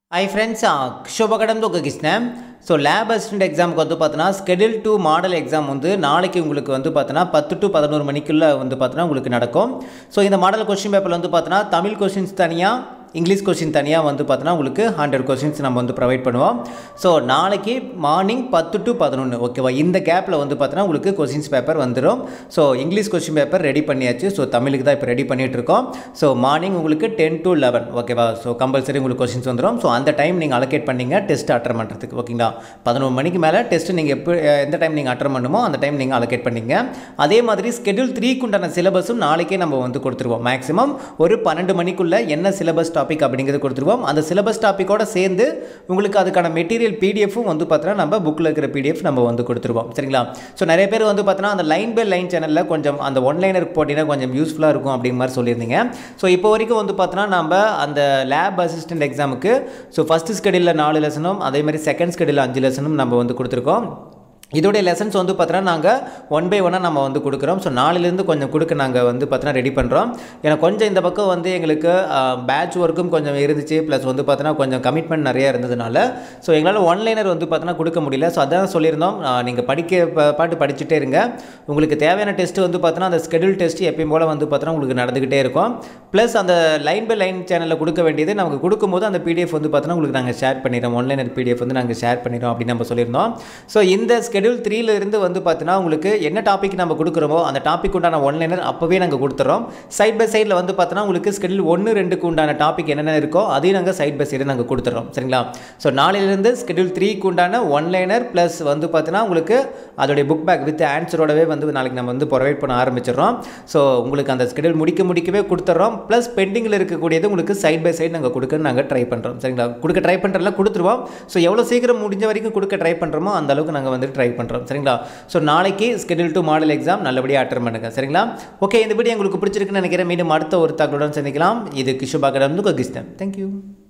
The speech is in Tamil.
ஹை ஃப்ரெண்ட்ஸ் கிஷோபகடம்து உங்கள் கிருஷ்ணன் ஸோ லேப் அசிஸ்டன்ட் எக்ஸாமுக்கு வந்து பார்த்தோன்னா ஸ்கெடியூல் டூ மாடல் எக்ஸாம் வந்து நாளைக்கு உங்களுக்கு வந்து பார்த்தோன்னா பத்து டு பதினோரு மணிக்குள்ளே வந்து பார்த்தோன்னா உங்களுக்கு நடக்கும் ஸோ இந்த மாடல் கொஸ்டின் பேப்பரில் வந்து பார்த்தோன்னா தமிழ் கொஸ்டின்ஸ் தனியாக இங்கிலீஷ் கொஸ்டின் தனியாக வந்து பார்த்தோன்னா உங்களுக்கு ஹண்ட்ரட் கொஸ்டின்ஸ் நம்ம வந்து ப்ரொவைட் பண்ணுவோம் ஸோ நாளைக்கு மார்னிங் பத்து டு பதினொன்று ஓகேவா இந்த கேப்பில் வந்து பார்த்தோன்னா உங்களுக்கு கொஸ்டின்ஸ் பேப்பர் வந்துடும் so English question paper ready பண்ணியாச்சு ஸோ தமிழுக்கு தான் இப்போ ரெடி பண்ணிகிட்டு இருக்கோம் ஸோ மார்னிங் உங்களுக்கு டென் டு லெவன் ஓகேவா ஸோ கம்பல்சரி உங்களுக்கு கொஸ்டின்ஸ் வந்துடும் ஸோ அந்த டைம் நீங்கள் அலோகேட் பண்ணீங்க டெஸ்ட் அட்டன் பண்ணுறதுக்கு ஓகேங்களா பதினொரு மணிக்கு மேலே டெஸ்ட் நீங்கள் எப்போ எந்த டைம் நீங்கள் அட்டன் பண்ணுமோ அந்த டைம் நீங்கள் அலோகேட் பண்ணீங்க அதே மாதிரி ஸ்கெடியூல் த்ரீக்கு உண்டான சிலபஸும் நாளைக்கே நம்ம வந்து கொடுத்துருவோம் மேக்ஸிமம் ஒரு பன்னெண்டு மணிக்குள்ளே என்ன சிலபஸ் டாபிக் அப்படிங்கிறது கொடுத்துருவோம் அந்த சிலபஸ் டாப்பிக்கோட சேர்ந்து உங்களுக்கு அதுக்கான மெட்டீரியல் பிடிஎஃப்பும் வந்து பார்த்தோன்னா நம்ம புக்கில் இருக்கிற பிடிஎஃப் நம்ம வந்து கொடுத்துருவோம் சரிங்களா ஸோ நிறைய பேர் வந்து பார்த்தோன்னா அந்த லைன் பை லைன் சேனலில் கொஞ்சம் அந்த ஒன்லைனருக்கு போட்டிங்கன்னா கொஞ்சம் யூஸ்ஃபுல்லாக இருக்கும் அப்படிங்கிற மாதிரி சொல்லியிருந்தீங்க ஸோ இப்போ வரைக்கும் வந்து பார்த்தோன்னா நம்ம அந்த லேப் அசிஸ்டன்ட் எக்ஸாமுக்கு ஸோ ஃபஸ்ட்டு ஸ்கெடியூலில் நாலு லெசனும் அதே மாதிரி செகண்ட் ஸ்கெடியூலில் அஞ்சு லெசனும் நம்ம வந்து கொடுத்துருக்கோம் இதோடைய லெசன்ஸ் வந்து பார்த்தோன்னா நாங்கள் ஒன் பை ஒன்னாக நம்ம வந்து கொடுக்குறோம் ஸோ நாலுலேருந்து கொஞ்சம் கொடுக்க நாங்கள் வந்து பார்த்தோன்னா ரெடி பண்ணுறோம் ஏன்னா கொஞ்சம் இந்த பக்கம் வந்து எங்களுக்கு பேட்ச் ஒர்க்கும் கொஞ்சம் இருந்துச்சு ப்ளஸ் வந்து பார்த்தோன்னா கொஞ்சம் கமிட்மெண்ட் நிறையா இருந்ததுனால ஸோ எங்களால் ஒன்லைனர் வந்து பார்த்தோன்னா கொடுக்க முடியல ஸோ அதான் சொல்லியிருந்தோம் நீங்கள் படிக்க ப- பாட்டு படிச்சுட்டே இருங்க உங்களுக்கு தேவையான டெஸ்ட் வந்து பார்த்தோன்னா அந்த ஸ்கெடியூல் டெஸ்ட் எப்பயும் போல் வந்து பார்த்தோன்னா உங்களுக்கு நடந்துக்கிட்டே இருக்கும் ப்ளஸ் அந்த லைன் பை லைன் சேனலில் கொடுக்க வேண்டியது நமக்கு கொடுக்கும்போது அந்த பிடிஎஃப் வந்து பார்த்தோன்னா உங்களுக்கு நாங்கள் ஷேர் பண்ணிடுறோம் ஒன்லைனர் பிடிஎஃப் வந்து நாங்கள் ஷேர் பண்ணிடுறோம் அப்படின்னு நம்ம சொல்லியிருந்தோம் ஸோ இந்த ஸ்கெடியூல் த்ரீல இருந்து வந்து பார்த்தீங்கன்னா உங்களுக்கு என்ன டாபிக் நம்ம கொடுக்குறோமோ அந்த டாபிக் உண்டான ஒன்லைனர் அப்போவே நாங்கள் கொடுத்துறோம் சைட் பை சைடில் வந்து பார்த்தோன்னா உங்களுக்கு ஸ்கெடியூல் ஒன்று ரெண்டுக்கு உண்டான டாபிக் என்னென்ன இருக்கோ அதையும் நாங்கள் சைட் பை சைடு நாங்கள் கொடுத்துறோம் சரிங்களா ஸோ நாளையிலேருந்து ஸ்கெடியூல் த்ரீக்கு உண்டான ஒன்லைனர் ப்ளஸ் வந்து பார்த்தீங்கன்னா உங்களுக்கு அதோடைய புக் பேக் வித் ஆன்சரோடவே வந்து நாளைக்கு நம்ம வந்து ப்ரொவைட் பண்ண ஆரம்பிச்சிடுறோம் ஸோ உங்களுக்கு அந்த ஸ்கெடியூல் முடிக்க முடிக்கவே கொடுத்துட்றோம் ப்ளஸ் பெண்டிங்கில் இருக்கக்கூடியது உங்களுக்கு சைட் பை சைடு நாங்கள் கொடுக்க நாங்கள் ட்ரை பண்ணுறோம் சரிங்களா கொடுக்க ட்ரை பண்ணுறதுல கொடுத்துருவோம் ஸோ எவ்வளோ சீக்கிரம் முடிஞ்ச வரைக்கும் கொடுக்க ட்ரை பண்ணுறோமோ அந்த அளவுக்கு நாங்கள் வந்து ட்ரை பண்ணுறோம் சரிங்களா ஸோ நாளைக்கு ஸ்கெடியூல் டு மாடல் எக்ஸாம் நல்லபடியாக அட்டன் பண்ணுங்க சரிங்களா ஓகே இந்த வீடியோ உங்களுக்கு பிடிச்சிருக்குன்னு நினைக்கிறேன் மீண்டும் அடுத்த ஒரு தகவலுடன் சந்திக்கலாம் இது கிஷோபாகரம் கிருஷ்ணன் தேங்க்யூ